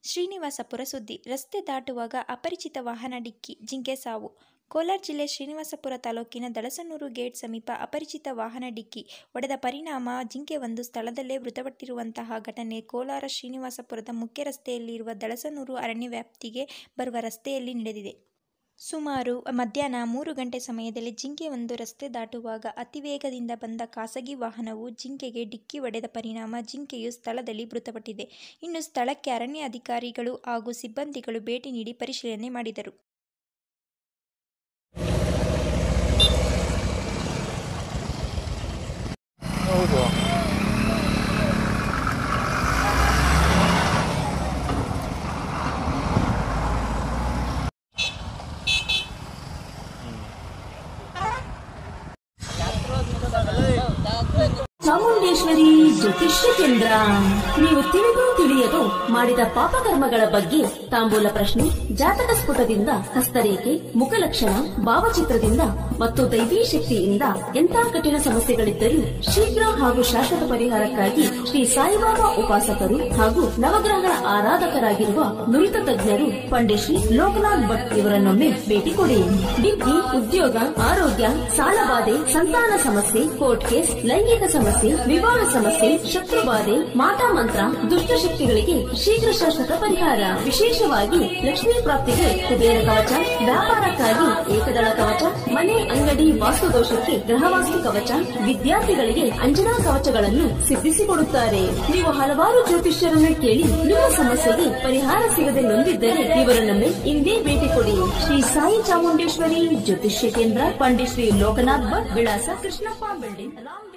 ಶ್ರೀನಿವಾಸಪುರ ಸುದ್ದಿ ರಸ್ತೆ ದಾಟುವಾಗ ಅಪರಿಚಿತ ವಾಹನ ಡಿಕ್ಕಿ ಜಿಂಕೆ ಸಾವು ಕೋಲಾರ ಜಿಲ್ಲೆ ಶ್ರೀನಿವಾಸಪುರ ತಾಲೂಕಿನ ದಳಸನೂರು ಗೇಟ್ ಸಮೀಪ ಅಪರಿಚಿತ ವಾಹನ ಡಿಕ್ಕಿ ಹೊಡೆದ ಪರಿಣಾಮ ಜಿಂಕೆಯೊಂದು ಸ್ಥಳದಲ್ಲೇ ಮೃತಪಟ್ಟಿರುವಂತಹ ಘಟನೆ ಕೋಲಾರ ಶ್ರೀನಿವಾಸಪುರದ ಮುಖ್ಯ ರಸ್ತೆಯಲ್ಲಿರುವ ದಳಸನೂರು ಅರಣ್ಯ ವ್ಯಾಪ್ತಿಗೆ ಬರುವ ರಸ್ತೆಯಲ್ಲಿ ನಡೆದಿದೆ ಸುಮಾರು ಮಧ್ಯಾಹ್ನ ಮೂರು ಗಂಟೆ ಸಮಯದಲ್ಲಿ ಜಿಂಕೆಯೊಂದು ರಸ್ತೆ ದಾಟುವಾಗ ಅತಿವೇಗದಿಂದ ಬಂದ ಖಾಸಗಿ ವಾಹನವು ಜಿಂಕೆಗೆ ಡಿಕ್ಕಿ ಹೊಡೆದ ಪರಿಣಾಮ ಜಿಂಕೆಯು ಸ್ಥಳದಲ್ಲಿ ಮೃತಪಟ್ಟಿದೆ ಇನ್ನು ಸ್ಥಳಕ್ಕೆ ಅರಣ್ಯ ಅಧಿಕಾರಿಗಳು ಹಾಗೂ ಸಿಬ್ಬಂದಿಗಳು ಭೇಟಿ ನೀಡಿ ಪರಿಶೀಲನೆ ಮಾಡಿದರು ಹೌದು ಚಾಮುಂಡೇಶ್ವರಿ ಜ್ಯೋತಿಷ್ಯ ಕೇಂದ್ರ ನೀವು ತಿಳಿದು ತಿಳಿಯದು ಮಾಡಿದ ಪಾಪಕರ್ಮಗಳ ಬಗ್ಗೆ ತಾಂಬೂಲ ಪ್ರಶ್ನೆ ಜಾತಕ ಸ್ಫುಟದಿಂದ ಹಸ್ತರೇಖೆ ಮುಖಲಕ್ಷಣ ಭಾವಚಿತ್ರದಿಂದ ಮತ್ತು ದೈವೀ ಶಕ್ತಿಯಿಂದ ಎಂಥ ಕಠಿಣ ಸಮಸ್ಯೆಗಳಿದ್ದರೂ ಶೀಘ್ರ ಹಾಗೂ ಶಾಶ್ವತ ಪರಿಹಾರಕ್ಕಾಗಿ ಶ್ರೀ ಸಾಯಿಬಾಬಾ ಉಪಾಸಕರು ಹಾಗೂ ನವಗ್ರಹಗಳ ಆರಾಧಕರಾಗಿರುವ ನುರಿತ ತಜ್ಞರು ಪಂಡಿತ್ ಶ್ರೀ ಲೋಕನಾಥ್ ಭಟ್ ಇವರನ್ನೊಮ್ಮೆ ಭೇಟಿ ಕೊಡಿ ಡಿಗ್ರಿ ಉದ್ಯೋಗ ಆರೋಗ್ಯ ಸಾಲಬಾಧೆ ಸಂತಾನ ಸಮಸ್ಯೆ ಕೋರ್ಟ್ ಕೇಸ್ ಲೈಂಗಿಕ ಸಮಸ್ಯೆ ವಿವಾಹ ಸಮಸ್ಯೆ ಶತ್ರುಬಾಧೆ ಮಾಟಮಂತ್ರ ದುಷ್ಟಶಕ್ತಿಗಳಿಗೆ ಶೀಘ್ರ ಶಾಶ್ವತ ಪರಿಹಾರ ವಿಶೇಷವಾಗಿ ಲಕ್ಷ್ಮೀ ಪ್ರಾಪ್ತಿಗೆ ಕುಬೇರ ಕವಚ ವ್ಯಾಪಾರಕ್ಕಾಗಿ ಏಕದಳ ಕವಚ ಮನೆ ಅಂಗಡಿ ವಾಸ್ತುದೋಷಕ್ಕೆ ಗೃಹವಾಸ್ತು ಕವಚ ವಿದ್ಯಾರ್ಥಿಗಳಿಗೆ ಅಂಜನಾ ಕವಚಗಳನ್ನು ಸಿದ್ಧಿಸಿಕೊಡುತ್ತಾರೆ ನೀವು ಹಲವಾರು ಜ್ಯೋತಿಷ್ಯರನ್ನು ಕೇಳಿ ನಿಮ್ಮ ಸಮಸ್ಯೆಗೆ ಪರಿಹಾರ ಸಿಗದೆ ನೊಂದಿದ್ದರೆ ಇವರನ್ನೊಮ್ಮೆ ಇಂದೇ ಭೇಟಿ ಕೊಡಿ ಶ್ರೀ ಸಾಯಿ ಚಾಮುಂಡೇಶ್ವರಿ ಜ್ಯೋತಿಷ್ಯ ಕೇಂದ್ರ ಪಂಡಿತ್ ಶ್ರೀ ಲೋಕನಾಥ್ ಭಟ್ ವಿಳಾಸ ಕೃಷ್ಣಪ್ಪ ಬಿಲ್ಡಿಂಗ್ ಅಲಾಂಗ್